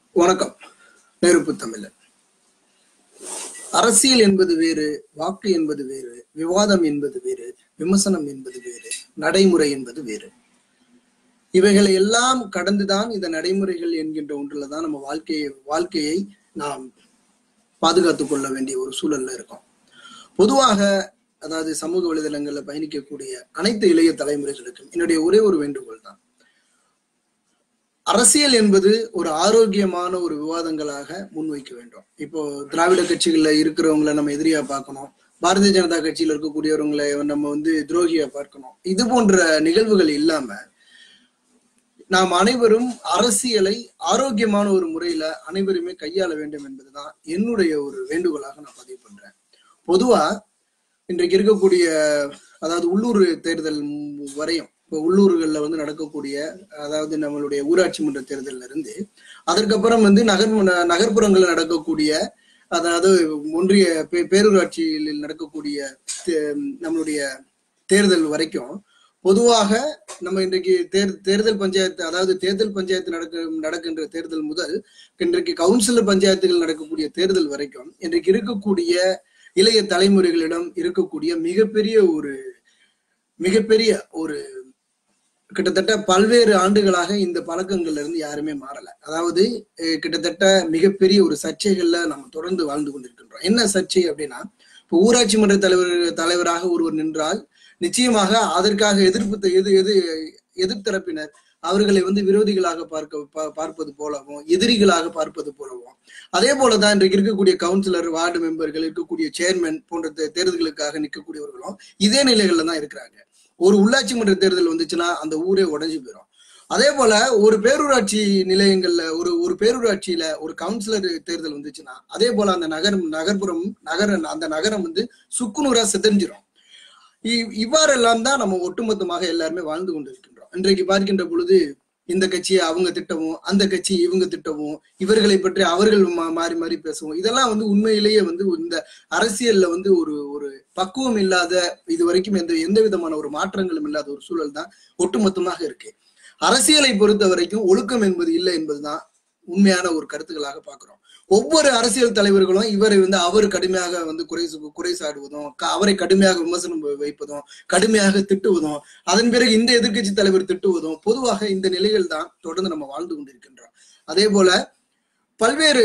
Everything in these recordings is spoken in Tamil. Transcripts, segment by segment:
வணக்கம் நெருப்பு தமிழன் அரசியல் என்பது வேறு வாக்கு என்பது வேறு விவாதம் என்பது வேறு விமர்சனம் என்பது வேறு நடைமுறை என்பது வேறு இவைகளை எல்லாம் கடந்துதான் இந்த நடைமுறைகள் என்கின்ற ஒன்றுல தான் நம்ம வாழ்க்கையை வாழ்க்கையை நாம் பாதுகாத்துக் கொள்ள வேண்டிய ஒரு சூழல்ல இருக்கோம் பொதுவாக அதாவது சமூக வலைதளங்கள்ல பயணிக்கக்கூடிய அனைத்து இளைய தலைமுறைகளுக்கும் என்னுடைய ஒரே ஒரு வேண்டுகோள் தான் அரசியல் என்பது ஒரு ஆரோக்கியமான ஒரு விவாதங்களாக முன்வைக்க வேண்டும் இப்போ திராவிட கட்சிகள்ல இருக்கிறவங்களை நம்ம எதிரியா பார்க்கணும் பாரதிய ஜனதா கட்சியில இருக்கக்கூடியவங்களை நம்ம வந்து துரோகியா பார்க்கணும் இது போன்ற நிகழ்வுகள் இல்லாம நாம் அனைவரும் அரசியலை ஆரோக்கியமான ஒரு முறையில அனைவருமே கையாள வேண்டும் என்பதுதான் என்னுடைய ஒரு வேண்டுகோளாக நான் பதிவு பண்றேன் பொதுவா இன்றைக்கு இருக்கக்கூடிய அதாவது உள்ளூர் தேர்தல் வரையும் இப்போ உள்ளூர்கள்ல வந்து நடக்கக்கூடிய அதாவது நம்மளுடைய ஊராட்சி மன்ற தேர்தல்ல இருந்து அதற்கப்புறம் வந்து நகர் நகர்ப்புறங்கள்ல நடக்கக்கூடிய அதாவது ஒன்றிய பே- பேரூராட்சியில் நடக்கக்கூடிய தே- நம்மளுடைய தேர்தல் வரைக்கும் பொதுவாக நம்ம இன்றைக்கு தேர் தேர்தல் பஞ்சாயத்து அதாவது தேர்தல் பஞ்சாயத்து நடக்க நடக்கின்ற தேர்தல் முதல் இன்றைக்கு கவுன்சிலர் பஞ்சாயத்துகள் நடக்கக்கூடிய தேர்தல் வரைக்கும் இன்றைக்கு இருக்கக்கூடிய இளைய தலைமுறைகளிடம் இருக்கக்கூடிய மிகப்பெரிய ஒரு மிகப்பெரிய ஒரு கிட்டத்தட்ட பல்வேறு ஆண்டுகளாக இந்த பழக்கங்கள்ல இருந்து யாருமே மாறல அதாவது அஹ், கிட்டத்தட்ட மிகப்பெரிய ஒரு சர்ச்சைகள்ல நம்ம தொடர்ந்து வாழ்ந்து கொண்டிருக்கின்றோம் என்ன சர்ச்சை அப்படின்னா இப்போ ஊராட்சி மன்ற தலைவர் தலைவராக ஒருவர் நின்றால் நிச்சயமாக அதற்காக எதிர்ப்பு த- எது எது எதிர்த்தரப்பினர் அவர்களை வந்து விரோதிகளாக பார்க்க பா- பார்ப்பது போலவும் எதிரிகளாக பார்ப்பது போலவும் அதே போலதான் இன்றைக்கு இருக்கக்கூடிய கவுன்சிலர் வார்டு மெம்பர்கள் இருக்கக்கூடிய சேர்மன் போன்ற தே- தேர்தல்களுக்காக நிற்கக்கூடியவர்களும் இதே நிலைகள்ல தான் இருக்கிறாங்க ஒரு உள்ளாட்சி மன்ற தேர்தல் வந்துச்சுன்னா அந்த ஊரே உடைஞ்சு போயிடும் அதே போல ஒரு பேரூராட்சி நிலையங்கள்ல ஒரு ஒரு பேரூராட்சியில ஒரு கவுன்சிலர் தேர்தல் வந்துச்சுன்னா அதே போல அந்த நகரம் நகர்ப்புறம் நகர அந்த நகரம் வந்து சுக்குநூறா சிதஞ்சிரும் இ- இவ்வாறெல்லாம் தான் நம்ம ஒட்டுமொத்தமாக எல்லாருமே வாழ்ந்து கொண்டிருக்கின்றோம் இன்றைக்கு பார்க்கின்ற பொழுது இந்த கட்சியை அவங்க திட்டவும் அந்த கட்சி இவங்க திட்டவும் இவர்களை பற்றி அவர்கள் மா- மாறி மாறி பேசவும் இதெல்லாம் வந்து உண்மையிலேயே வந்து இந்த அரசியல்ல வந்து ஒரு ஒரு பக்குவம் இல்லாத இது வரைக்கும் எந்த எந்த விதமான ஒரு மாற்றங்களும் இல்லாத ஒரு சூழல் தான் ஒட்டுமொத்தமாக இருக்கு அரசியலை பொறுத்த வரைக்கும் ஒழுக்கம் என்பது இல்லை என்பதுதான் உண்மையான ஒரு கருத்துக்களாக பார்க்கிறோம் ஒவ்வொரு அரசியல் தலைவர்களும் இவரை வந்து அவர் கடுமையாக வந்து குறை சு- குறை சாடுவதும் க- அவரை கடுமையாக விமர்சனம் வ- வைப்பதும் கடுமையாக திட்டுவதும் அதன் பிறகு இந்த எதிர்க்கட்சி தலைவர் திட்டுவதும் பொதுவாக இந்த நிலைகள் தான் தொடர்ந்து நம்ம வாழ்ந்து கொண்டிருக்கின்றோம் அதே போல பல்வேறு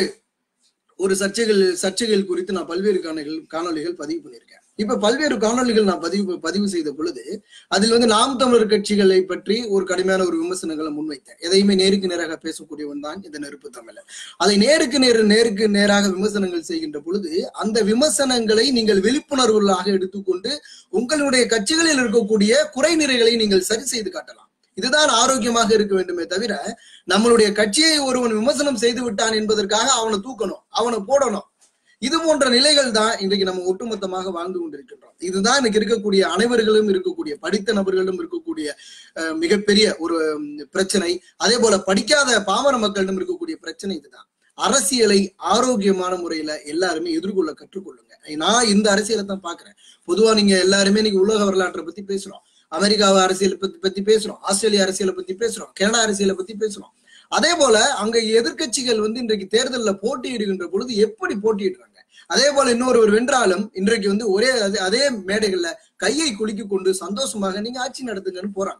ஒரு சர்ச்சைகள் சர்ச்சைகள் குறித்து நான் பல்வேறு காணொலிகள் காணொலிகள் பதிவு பண்ணியிருக்கேன் இப்ப பல்வேறு காணொலிகள் நான் பதிவு பதிவு செய்த பொழுது அதில் வந்து நாம் தமிழர் கட்சிகளை பற்றி ஒரு கடுமையான ஒரு விமர்சனங்களை முன்வைத்தேன் எதையுமே நேருக்கு நேராக பேசக்கூடியவன் தான் இந்த நெருப்பு தமிழர் அதை நேருக்கு நேர் நேருக்கு நேராக விமர்சனங்கள் செய்கின்ற பொழுது அந்த விமர்சனங்களை நீங்கள் விழிப்புணர்வுகளாக எடுத்துக்கொண்டு உங்களுடைய கட்சிகளில் இருக்கக்கூடிய குறைநிறைகளை நீங்கள் சரி செய்து காட்டலாம் இதுதான் ஆரோக்கியமாக இருக்க வேண்டுமே தவிர நம்மளுடைய கட்சியை ஒருவன் விமர்சனம் செய்து விட்டான் என்பதற்காக அவனை தூக்கணும் அவனை போடணும் இது போன்ற நிலைகள் தான் இன்றைக்கு நம்ம ஒட்டுமொத்தமாக வாழ்ந்து கொண்டிருக்கின்றோம் இதுதான் இன்னைக்கு இருக்கக்கூடிய அனைவர்களும் இருக்கக்கூடிய படித்த நபர்களும் இருக்கக்கூடிய அஹ், மிகப்பெரிய ஒரு உம், பிரச்சனை அதே போல படிக்காத பாமர மக்களிடம் இருக்கக்கூடிய பிரச்சனை இதுதான் அரசியலை ஆரோக்கியமான முறையில எல்லாருமே எதிர்கொள்ள கற்றுக்கொள்ளுங்க நான் இந்த அரசியலை தான் பாக்குறேன் பொதுவா நீங்க எல்லாருமே இன்னைக்கு உலக வரலாற்றை பத்தி பேசுறோம் அமெரிக்காவை அரசியலை பத்தி பத்தி பேசுறோம் ஆஸ்திரேலியா அரசியலை பத்தி பேசுறோம் கனடா அரசியலை பத்தி பேசுறோம் அதே போல அங்க எதிர்க்கட்சிகள் வந்து இன்றைக்கு தேர்தலில் போட்டியிடுகின்ற பொழுது எப்படி போட்டியிடுறாங்க அதே போல இன்னொருவர் வென்றாலும் இன்றைக்கு வந்து ஒரே அதே- அதே மேடைகள்ல கையை குலுக்கி கொண்டு சந்தோஷமாக நீங்க ஆட்சி நடத்துங்கன்னு போறாங்க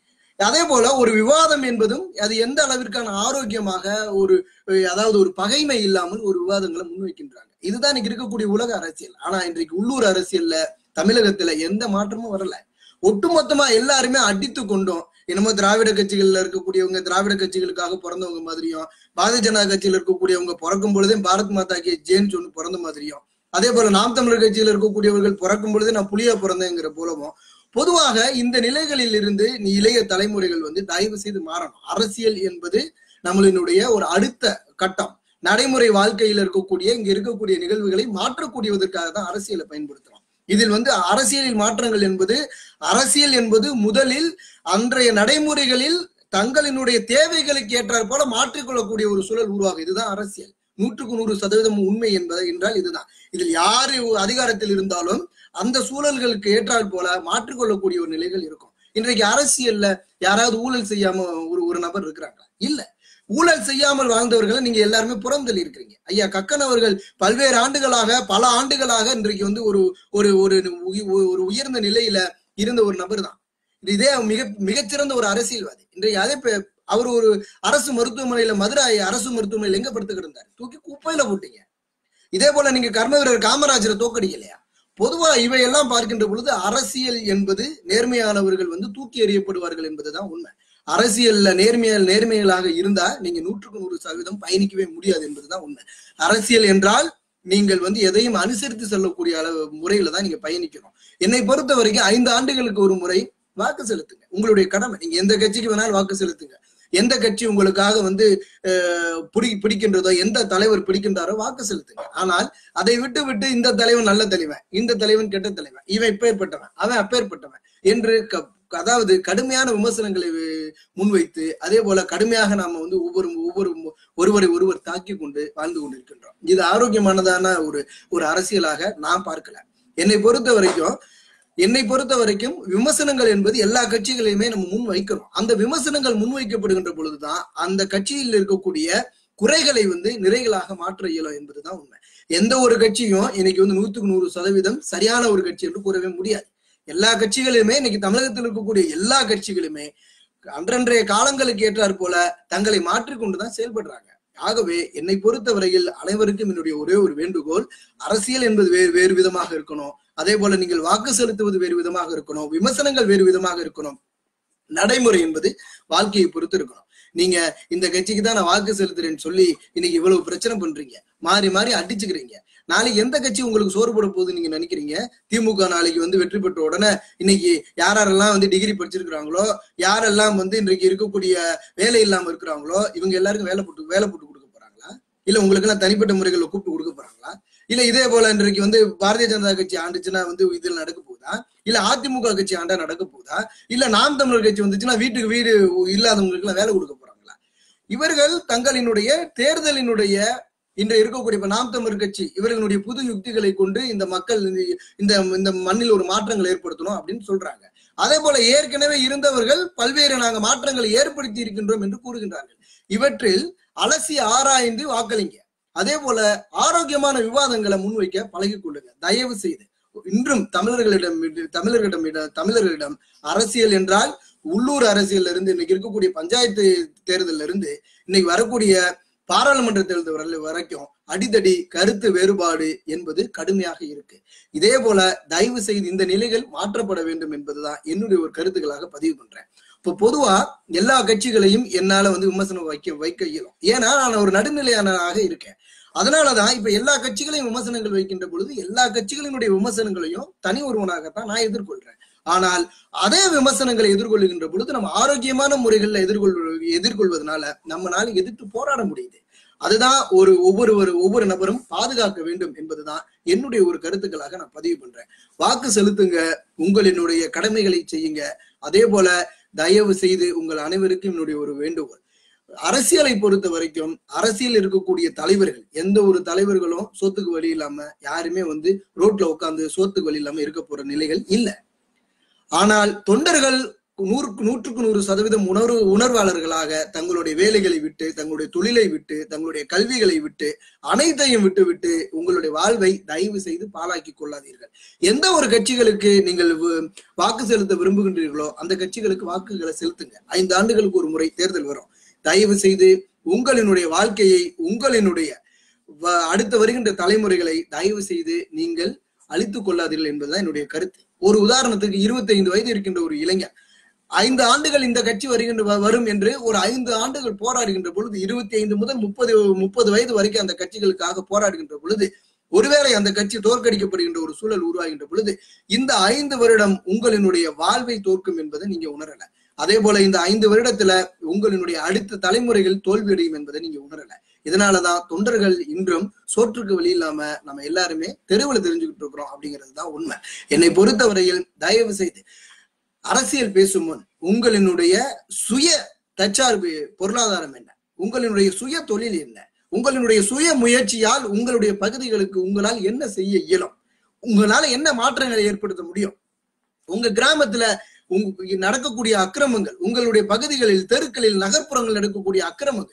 அதே போல ஒரு விவாதம் என்பதும் அது எந்த அளவிற்கான ஆரோக்கியமாக ஒரு அஹ், அதாவது ஒரு பகைமை இல்லாமல் ஒரு விவாதங்களை முன்வைக்கின்றாங்க இதுதான் இன்னைக்கு இருக்கக்கூடிய உலக அரசியல் ஆனா இன்றைக்கு உள்ளூர் அரசியல்ல தமிழகத்துல எந்த மாற்றமும் வரல ஒட்டுமொத்தமா எல்லாருமே அடித்து கொண்டோம் என்னமோ திராவிட கட்சிகள்ல இருக்கக்கூடியவங்க திராவிட கட்சிகளுக்காக பிறந்தவங்க மாதிரியும் பாரதிய ஜனதா கட்சியில இருக்கக்கூடியவங்க பிறக்கும் பொழுதே பாரத் மாதா கே ஜேன்னு சொல்லி பிறந்த மாதிரியும் அதே போல நாம் தமிழர் கட்சியில இருக்கக்கூடியவர்கள் பிறக்கும் பொழுதே நான் புலியா பிறந்தேங்கிற போலவும் பொதுவாக இந்த நிலைகளில் இருந்து நீ இளைய தலைமுறைகள் வந்து தயவு செய்து மாறணும் அரசியல் என்பது நம்மளினுடைய ஒரு அடுத்த கட்டம் நடைமுறை வாழ்க்கையில் இருக்கக்கூடிய இங்க இருக்கக்கூடிய நிகழ்வுகளை மாற்றக்கூடியதற்காக தான் அரசியலை பயன்படுத்துறோம் இதில் வந்து அரசியலில் மாற்றங்கள் என்பது அரசியல் என்பது முதலில் அன்றைய நடைமுறைகளில் தங்களினுடைய தேவைகளுக்கு ஏற்றாற் போல மாற்றிக்கொள்ளக்கூடிய ஒரு சூழல் உருவாகும் இதுதான் அரசியல் நூற்றுக்கு நூறு சதவீதம் உண்மை என்பது என்றால் இதுதான் இதில் யாரு அதிகாரத்தில் இருந்தாலும் அந்த சூழல்களுக்கு ஏற்றாற் போல மாற்றிக்கொள்ளக்கூடிய ஒரு நிலைகள் இருக்கும் இன்றைக்கு அரசியல்ல யாராவது ஊழல் செய்யாம ஒரு ஒரு நபர் இருக்கிறாங்களா இல்ல ஊழல் செய்யாமல் வாழ்ந்தவர்களை நீங்க எல்லாருமே புறந்தள்ளி இருக்கிறீங்க ஐயா கக்கன் அவர்கள் பல்வேறு ஆண்டுகளாக பல ஆண்டுகளாக இன்றைக்கு வந்து ஒரு ஒரு ஒரு உயி- ஒரு உயர்ந்த நிலையில இருந்த ஒரு நபர் தான் இதே மிக மிகச்சிறந்த ஒரு அரசியல்வாதி இன்றைக்கு அதே பே- அவர் ஒரு அரசு மருத்துவமனையில மதுரை அரசு மருத்துவமனையில எங்க படுத்து கிடந்தார் தூக்கி குப்பையில போட்டீங்க இதே போல நீங்க கர்ம வீரர் காமராஜரை தோக்கடிக்கலையா பொதுவா இவையெல்லாம் பார்க்கின்ற பொழுது அரசியல் என்பது நேர்மையானவர்கள் வந்து தூக்கி எறியப்படுவார்கள் என்பதுதான் உண்மை அரசியல்ல நேர்மையல் நேர்மைகளாக இருந்தா நீங்க நூற்றுக்கு நூறு சதவீதம் பயணிக்கவே முடியாது என்பதுதான் உண்மை அரசியல் என்றால் நீங்கள் வந்து எதையும் அனுசரித்து செல்லக்கூடிய அளவு முறையில தான் நீங்க பயணிக்கணும் என்னை பொறுத்த வரைக்கும் ஐந்து ஆண்டுகளுக்கு ஒரு முறை வாக்கு செலுத்துங்க உங்களுடைய கடமை நீங்க எந்த கட்சிக்கு வேணாலும் வாக்கு செலுத்துங்க எந்த கட்சி உங்களுக்காக வந்து அஹ், பிடி பிடிக்கின்றதோ எந்த தலைவர் பிடிக்கின்றாரோ வாக்கு செலுத்துங்க ஆனால் அதை விட்டு விட்டு இந்த தலைவன் நல்ல தலைவன் இந்த தலைவன் கெட்ட தலைவன் இவன் இப்பேற்பட்டவன் அவன் அப்பேற்பட்டவன் என்று க- அதாவது கடுமையான விமர்சனங்களை வி- முன்வைத்து அதே போல கடுமையாக நாம வந்து ஒவ்வொரு ஒவ்வொரு மு- ஒருவரை ஒருவர் தாக்கி கொண்டு வாழ்ந்து கொண்டிருக்கின்றோம் இது ஆரோக்கியமானதான ஒரு ஒரு அரசியலாக நான் பார்க்கல என்னை பொறுத்த வரைக்கும் என்னை பொறுத்த வரைக்கும் விமர்சனங்கள் என்பது எல்லா கட்சிகளையுமே நம்ம முன் வைக்கிறோம் அந்த விமர்சனங்கள் முன்வைக்கப்படுகின்ற பொழுதுதான் அந்த கட்சியில் இருக்கக்கூடிய குறைகளை வந்து நிறைகளாக மாற்ற இயலும் என்பதுதான் உண்மை எந்த ஒரு கட்சியும் இன்னைக்கு வந்து நூத்துக்கு நூறு சதவீதம் சரியான ஒரு கட்சி என்று கூறவே முடியாது எல்லா கட்சிகளுமே இன்னைக்கு தமிழகத்தில் இருக்கக்கூடிய எல்லா கட்சிகளுமே அன்றன்றைய காலங்களுக்கு ஏற்றாற் போல தங்களை மாற்றிக்கொண்டுதான் செயல்படுறாங்க ஆகவே என்னை பொறுத்தவரையில் அனைவருக்கும் என்னுடைய ஒரே ஒரு வேண்டுகோள் அரசியல் என்பது வேறு வேறு விதமாக இருக்கணும் அதே போல நீங்கள் வாக்கு செலுத்துவது வேறு விதமாக இருக்கணும் விமர்சனங்கள் வேறு விதமாக இருக்கணும் நடைமுறை என்பது வாழ்க்கையை பொறுத்து இருக்கணும் நீங்க இந்த கட்சிக்கு தான் நான் வாக்கு செலுத்துறேன்னு சொல்லி இன்னைக்கு இவ்வளவு பிரச்சனை பண்றீங்க மாறி மாறி அடிச்சுக்கிறீங்க நாளைக்கு எந்த கட்சி உங்களுக்கு சோறு போட போகுது நீங்க நினைக்கிறீங்க திமுக நாளைக்கு வந்து வெற்றி பெற்ற உடனே இன்னைக்கு யாரெல்லாம் வந்து டிகிரி படிச்சிருக்கிறாங்களோ யாரெல்லாம் வந்து இன்றைக்கு இருக்கக்கூடிய வேலை இல்லாம இருக்கிறாங்களோ இவங்க எல்லாருக்கும் வேலை போட்டு வேலை போட்டு கொடுக்க போறாங்களா இல்ல உங்களுக்கு எல்லாம் தனிப்பட்ட முறைகளில் கூப்பிட்டு கொடுக்க போறாங்களா இல்ல இதே போல இன்றைக்கு வந்து பாரதிய ஜனதா கட்சி ஆண்டுச்சுன்னா வந்து இதுல நடக்க போகுதா இல்ல அதிமுக கட்சி ஆண்டா நடக்க போகுதா இல்ல நாம் தமிழர் கட்சி வந்துச்சுன்னா வீட்டுக்கு வீடு இல்லாதவங்களுக்கு எல்லாம் வேலை கொடுக்க போறாங்களா இவர்கள் தங்களினுடைய தேர்தலினுடைய இன்று இருக்கக்கூடிய இப்ப நாம் தமிழர் கட்சி இவர்களுடைய புது யுக்திகளை கொண்டு இந்த மக்கள் இந்த- இந்த இந்த மண்ணில் ஒரு மாற்றங்கள் ஏற்படுத்தணும் அப்படின்னு சொல்றாங்க அதே போல ஏற்கனவே இருந்தவர்கள் பல்வேறு நாங்க மாற்றங்களை ஏற்படுத்தி இருக்கின்றோம் என்று கூறுகின்றார்கள் இவற்றில் அலசி ஆராய்ந்து வாக்களிங்க அதே போல ஆரோக்கியமான விவாதங்களை முன்வைக்க பழகிக் கொள்ளுங்க தயவு செய்து இன்றும் தமிழர்களிடம் தமிழர்களிடம் தமிழர்களிடம் அரசியல் என்றால் உள்ளூர் அரசியல்ல இருந்து இன்னைக்கு இருக்கக்கூடிய பஞ்சாயத்து தேர்தல்ல இருந்து இன்னைக்கு வரக்கூடிய பாராளுமன்ற தேர்தல் வரை- வரைக்கும் அடிதடி கருத்து வேறுபாடு என்பது கடுமையாக இருக்கு இதே போல தயவு செய்து இந்த நிலைகள் மாற்றப்பட வேண்டும் என்பதுதான் என்னுடைய ஒரு கருத்துக்களாக பதிவு பண்றேன் இப்போ பொதுவா எல்லா கட்சிகளையும் என்னால வந்து விமர்சனம் வைக்க வைக்க இயலும் ஏன்னா நான் ஒரு நடுநிலையானராக இருக்கேன் அதனாலதான் இப்ப எல்லா கட்சிகளையும் விமர்சனங்கள் வைக்கின்ற பொழுது எல்லா கட்சிகளினுடைய விமர்சனங்களையும் தனி ஒருவனாகத்தான் நான் எதிர்கொள்றேன் ஆனால் அதே விமர்சனங்களை எதிர்கொள்ளுகின்ற பொழுது நம்ம ஆரோக்கியமான முறைகள்ல எதிர்கொள் எதிர்கொள்வதனால நம்மளால எதிர்த்து போராட முடியுது அதுதான் ஒரு ஒவ்வொரு ஒரு ஒவ்வொரு நபரும் பாதுகாக்க வேண்டும் என்பதுதான் என்னுடைய ஒரு கருத்துக்களாக நான் பதிவு பண்றேன் வாக்கு செலுத்துங்க உங்களினுடைய கடமைகளை செய்யுங்க அதே போல தயவு செய்து உங்கள் அனைவருக்கும் என்னுடைய ஒரு வேண்டுகோள் அரசியலை பொறுத்த வரைக்கும் அரசியல் இருக்கக்கூடிய தலைவர்கள் எந்த ஒரு தலைவர்களும் சோத்துக்கு வழி இல்லாம யாருமே வந்து ரோட்ல உட்கார்ந்து சோத்துக்கு வழி இல்லாம இருக்க போற நிலைகள் இல்ல ஆனால் தொண்டர்கள் நூறுக்கு நூற்றுக்கு நூறு சதவீதம் உணர்வு உணர்வாளர்களாக தங்களுடைய வேலைகளை விட்டு தங்களுடைய தொழிலை விட்டு தங்களுடைய கல்விகளை விட்டு அனைத்தையும் விட்டு விட்டு உங்களுடைய வாழ்வை தயவு செய்து பாழாக்கி கொள்ளாதீர்கள் எந்த ஒரு கட்சிகளுக்கு நீங்கள் வு- வாக்கு செலுத்த விரும்புகின்றீர்களோ அந்த கட்சிகளுக்கு வாக்குகளை செலுத்துங்க ஐந்து ஆண்டுகளுக்கு ஒரு முறை தேர்தல் வரும் தயவு செய்து உங்களினுடைய வாழ்க்கையை உங்களினுடைய வ- அடுத்து வருகின்ற தலைமுறைகளை தயவு செய்து நீங்கள் அழித்துக் கொள்ளாதீர்கள் என்பதுதான் என்னுடைய கருத்து ஒரு உதாரணத்துக்கு 25 வயது இருக்கின்ற ஒரு இளைஞன் ஐந்து ஆண்டுகள் இந்த கட்சி வருகின்ற வ- வரும் என்று ஒரு ஐந்து ஆண்டுகள் போராடுகின்ற பொழுது இருபத்தி ஐந்து முதல் முப்பது முப்பது வயது வரைக்கும் அந்த கட்சிகளுக்காக போராடுகின்ற பொழுது ஒருவேளை அந்த கட்சி தோற்கடிக்கப்படுகின்ற ஒரு சூழல் உருவாகின்ற பொழுது இந்த ஐந்து வருடம் உங்களினுடைய வாழ்வை தோற்கும் என்பதை நீங்க உணரல அதே போல இந்த ஐந்து வருடத்துல உங்களினுடைய அடுத்த தலைமுறைகள் தோல்வியடையும் என்பதை நீங்க உணரல இதனாலதான் தொண்டர்கள் இன்றும் சோற்றுக்கு வழி இல்லாம நம்ம எல்லாருமே தெருவில் தெரிஞ்சுக்கிட்டு இருக்கிறோம் அப்படிங்கிறது தான் உண்மை என்னை பொறுத்தவரையில் தயவு செய்து அரசியல் பேசும் முன் உங்களினுடைய சுய தற்சார்பு பொருளாதாரம் என்ன உங்களினுடைய சுய தொழில் என்ன உங்களினுடைய சுய முயற்சியால் உங்களுடைய பகுதிகளுக்கு உங்களால் என்ன செய்ய இயலும் உங்களால என்ன மாற்றங்களை ஏற்படுத்த முடியும் உங்க கிராமத்துல உங்க நடக்கக்கூடிய அக்கிரமங்கள் உங்களுடைய பகுதிகளில் தெருக்களில் நகர்ப்புறங்கள் நடக்கக்கூடிய அக்கிரமங்கள்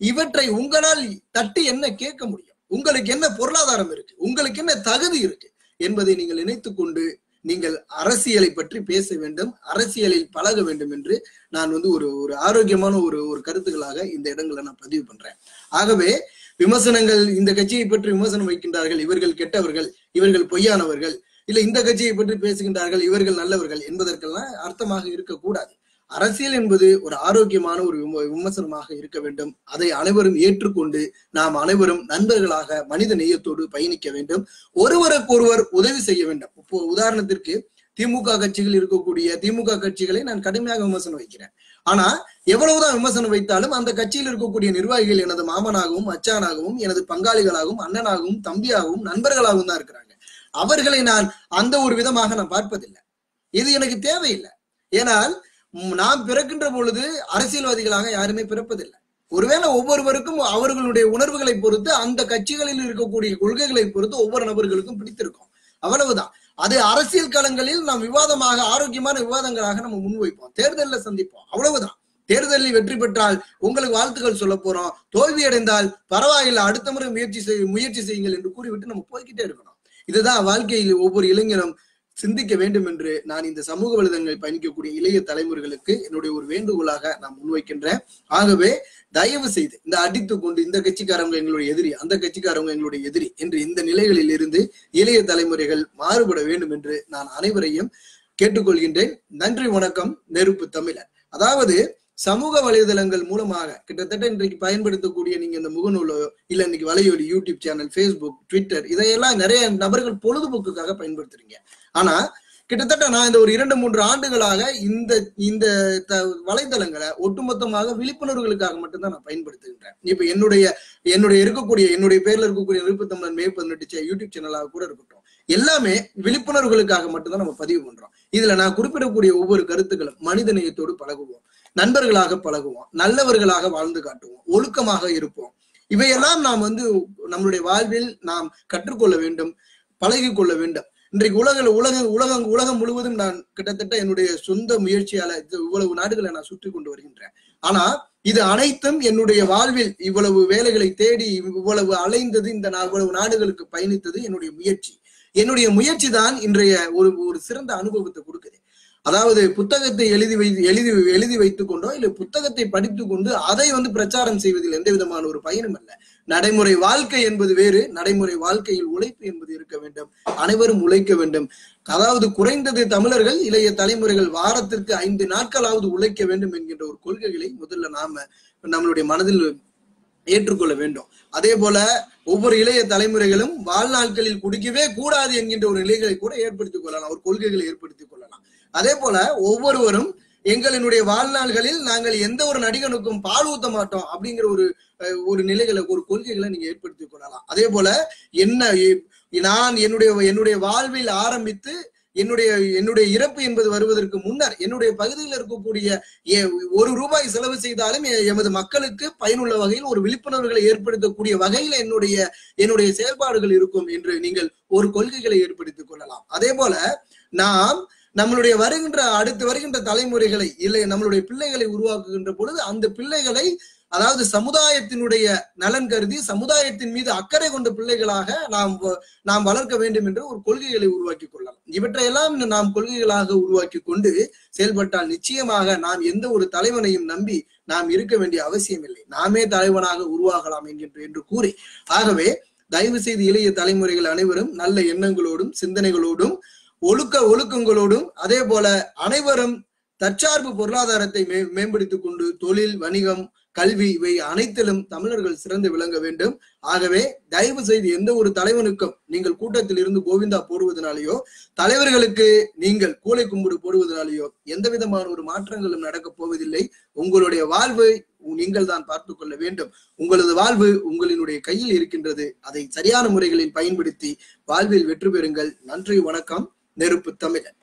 இவற்றை உங்களால் தட்டி என்ன கேட்க முடியும் உங்களுக்கு என்ன பொருளாதாரம் இருக்கு உங்களுக்கு என்ன தகுதி இருக்கு என்பதை நீங்கள் நினைத்துக் கொண்டு நீங்கள் அரசியலை பற்றி பேச வேண்டும் அரசியலில் பழக வேண்டும் என்று நான் வந்து ஒரு ஒரு ஆரோக்கியமான ஒரு ஒரு கருத்துக்களாக இந்த இடங்களை நான் பதிவு பண்றேன் ஆகவே விமர்சனங்கள் இந்த கட்சியை பற்றி விமர்சனம் வைக்கின்றார்கள் இவர்கள் கெட்டவர்கள் இவர்கள் பொய்யானவர்கள் இல்ல இந்த கட்சியை பற்றி பேசுகின்றார்கள் இவர்கள் நல்லவர்கள் என்பதற்கெல்லாம் அர்த்தமாக இருக்கக்கூடாது அரசியல் என்பது ஒரு ஆரோக்கியமான ஒரு விம- விமர்சனமாக இருக்க வேண்டும் அதை அனைவரும் ஏற்றுக்கொண்டு நாம் அனைவரும் நண்பர்களாக மனித நேயத்தோடு பயணிக்க வேண்டும் ஒருவருக்கொருவர் உதவி செய்ய வேண்டும் இப்போ உதாரணத்திற்கு திமுக கட்சிகள் இருக்கக்கூடிய திமுக கட்சிகளை நான் கடுமையாக விமர்சனம் வைக்கிறேன் ஆனா எவ்வளவுதான் விமர்சனம் வைத்தாலும் அந்த கட்சியில் இருக்கக்கூடிய நிர்வாகிகள் எனது மாமனாகவும் அச்சானாகவும் எனது பங்காளிகளாகவும் அண்ணனாகவும் தம்பியாகவும் நண்பர்களாகவும் தான் இருக்கிறாங்க அவர்களை நான் அந்த ஒரு விதமாக நான் பார்ப்பதில்லை இது எனக்கு தேவையில்லை ஏனால் ம், நாம் பிறக்கின்ற பொழுது அரசியல்வாதிகளாக யாருமே பிறப்பதில்லை ஒருவேளை ஒவ்வொருவருக்கும் அவர்களுடைய உணர்வுகளை பொறுத்து அந்த கட்சிகளில் இருக்கக்கூடிய கொள்கைகளை பொறுத்து ஒவ்வொரு நபர்களுக்கும் பிடித்திருக்கும் அவ்வளவுதான் அது அரசியல் களங்களில் நாம் விவாதமாக ஆரோக்கியமான விவாதங்களாக நம்ம முன்வைப்போம் தேர்தலில் சந்திப்போம் அவ்வளவுதான் தேர்தலில் வெற்றி பெற்றால் உங்களுக்கு வாழ்த்துக்கள் சொல்ல போறோம் தோல்வி அடைந்தால் பரவாயில்லை அடுத்த முறை முயற்சி செய் முயற்சி செய்யுங்கள் என்று கூறிவிட்டு நம்ம போய்கிட்டே இருக்கணும் இதுதான் வாழ்க்கையில் ஒவ்வொரு இளைஞரும் சிந்திக்க வேண்டும் என்று நான் இந்த சமூக வலைதளங்களில் பயணிக்கக்கூடிய இளைய தலைமுறைகளுக்கு என்னுடைய ஒரு வேண்டுகோளாக நான் முன்வைக்கின்றேன் ஆகவே தயவு செய்து இந்த அடித்து கொண்டு இந்த கட்சிக்காரங்க எங்களுடைய எதிரி அந்த கட்சிக்காரங்க எங்களுடைய எதிரி என்று இந்த நிலைகளில் இருந்து இளைய தலைமுறைகள் மாறுபட வேண்டும் என்று நான் அனைவரையும் கேட்டுக்கொள்கின்றேன் நன்றி வணக்கம் நெருப்பு தமிழர் அதாவது சமூக வலைதளங்கள் மூலமாக கிட்டத்தட்ட இன்றைக்கு பயன்படுத்தக்கூடிய நீங்க இந்த முகநூலோ இல்ல இன்னைக்கு வலையொலி யூடியூப் சேனல் ஃபேஸ்புக் ட்விட்டர் இதையெல்லாம் நிறைய நபர்கள் பொழுதுபோக்குக்காக பயன்படுத்துறீங்க ஆனா கிட்டத்தட்ட நான் இந்த ஒரு இரண்டு மூன்று ஆண்டுகளாக இந்த இந்த த- வலைதளங்களை ஒட்டுமொத்தமாக விழிப்புணர்வுகளுக்காக மட்டும்தான் நான் பயன்படுத்துகின்றேன் இப்ப என்னுடைய என்னுடைய இருக்கக்கூடிய என்னுடைய பேர்ல இருக்கக்கூடிய விருப்ப தமிழன் மே பதினெட்டு யூடியூப் சேனலாக கூட இருக்கட்டும் எல்லாமே விழிப்புணர்வுகளுக்காக மட்டும்தான் நம்ம பதிவு பண்றோம் இதுல நான் குறிப்பிடக்கூடிய ஒவ்வொரு கருத்துக்களும் மனித நேயத்தோடு பழகுவோம் நண்பர்களாக பழகுவோம் நல்லவர்களாக வாழ்ந்து காட்டுவோம் ஒழுக்கமாக இருப்போம் இவையெல்லாம் நாம் வந்து நம்மளுடைய வாழ்வில் நாம் கற்றுக்கொள்ள வேண்டும் பழகிக் கொள்ள வேண்டும் இன்றைக்கு உலக உலக உலகம் உலகம் முழுவதும் நான் கிட்டத்தட்ட என்னுடைய சொந்த முயற்சியால இது இவ்வளவு நாடுகளை நான் சுற்றி கொண்டு வருகின்றேன் ஆனா இது அனைத்தும் என்னுடைய வாழ்வில் இவ்வளவு வேலைகளை தேடி இவ்வளவு அலைந்தது இந்த நா- இவ்வளவு நாடுகளுக்கு பயணித்தது என்னுடைய முயற்சி என்னுடைய முயற்சி தான் இன்றைய ஒரு ஒரு சிறந்த அனுபவத்தை கொடுக்குது அதாவது புத்தகத்தை எழுதி வை எழுதி எழுதி வைத்துக் கொண்டோ இல்ல புத்தகத்தை படித்துக் கொண்டு அதை வந்து பிரச்சாரம் செய்வதில் எந்த விதமான ஒரு பயனும் அல்ல நடைமுறை வாழ்க்கை என்பது வேறு நடைமுறை வாழ்க்கையில் உழைப்பு என்பது இருக்க வேண்டும் அனைவரும் உழைக்க வேண்டும் அதாவது குறைந்தது தமிழர்கள் இளைய தலைமுறைகள் வாரத்திற்கு ஐந்து நாட்களாவது உழைக்க வேண்டும் என்கின்ற ஒரு கொள்கைகளை முதல்ல நாம நம்மளுடைய மனதில் ஏற்றுக்கொள்ள வேண்டும் அதே போல ஒவ்வொரு இளைய தலைமுறைகளும் வாழ்நாட்களில் குடிக்கவே கூடாது என்கின்ற ஒரு நிலைகளை கூட ஏற்படுத்திக் கொள்ளலாம் ஒரு கொள்கைகளை ஏற்படுத்திக் கொள்ளலாம் அதே போல ஒவ்வொருவரும் எங்களினுடைய வாழ்நாள்களில் நாங்கள் எந்த ஒரு நடிகனுக்கும் பால் ஊத்த மாட்டோம் அப்படிங்கிற ஒரு அஹ், ஒரு நிலைகளை ஒரு கொள்கைகளை நீங்க ஏற்படுத்திக் கொள்ளலாம் அதே போல என்ன எ- நான் என்னுடைய என்னுடைய வாழ்வில் ஆரம்பித்து என்னுடைய என்னுடைய இறப்பு என்பது வருவதற்கு முன்னர் என்னுடைய பகுதியில் இருக்கக்கூடிய எ- ஒரு ரூபாய் செலவு செய்தாலும் எ- எமது மக்களுக்கு பயனுள்ள வகையில் ஒரு விழிப்புணர்வுகளை ஏற்படுத்தக்கூடிய வகையில் என்னுடைய என்னுடைய செயல்பாடுகள் இருக்கும் என்று நீங்கள் ஒரு கொள்கைகளை ஏற்படுத்திக் கொள்ளலாம் அதே போல நாம் நம்மளுடைய வருகின்ற அடுத்து வருகின்ற தலைமுறைகளை இல்லை நம்மளுடைய பிள்ளைகளை உருவாக்குகின்ற பொழுது அந்த பிள்ளைகளை அதாவது சமுதாயத்தினுடைய நலன் கருதி சமுதாயத்தின் மீது அக்கறை கொண்ட பிள்ளைகளாக நாம் வ- நாம் வளர்க்க வேண்டும் என்று ஒரு கொள்கைகளை உருவாக்கி கொள்ளலாம் இவற்றையெல்லாம் நாம் கொள்கைகளாக உருவாக்கி கொண்டு செயல்பட்டால் நிச்சயமாக நாம் எந்த ஒரு தலைவனையும் நம்பி நாம் இருக்க வேண்டிய அவசியம் இல்லை நாமே தலைவனாக உருவாகலாம் என்கின்ற என்று கூறி ஆகவே தயவு செய்து இளைய தலைமுறைகள் அனைவரும் நல்ல எண்ணங்களோடும் சிந்தனைகளோடும் ஒழுக்க ஒழுக்கங்களோடும் அதே போல அனைவரும் தற்சார்பு பொருளாதாரத்தை மே மேம்படுத்திக் கொண்டு தொழில் வணிகம் கல்வி இவை அனைத்திலும் தமிழர்கள் சிறந்து விளங்க வேண்டும் ஆகவே தயவு செய்து எந்த ஒரு தலைவனுக்கும் நீங்கள் கூட்டத்தில் இருந்து கோவிந்தா போடுவதனாலேயோ தலைவர்களுக்கு நீங்கள் கூலை கும்பிடு போடுவதனாலேயோ எந்த விதமான ஒரு மாற்றங்களும் நடக்கப் போவதில்லை உங்களுடைய வாழ்வை நீங்கள் தான் பார்த்துக் கொள்ள வேண்டும் உங்களது வாழ்வு உங்களினுடைய கையில் இருக்கின்றது அதை சரியான முறைகளில் பயன்படுத்தி வாழ்வில் வெற்றி பெறுங்கள் நன்றி வணக்கம் நெருப்பு தமிழன்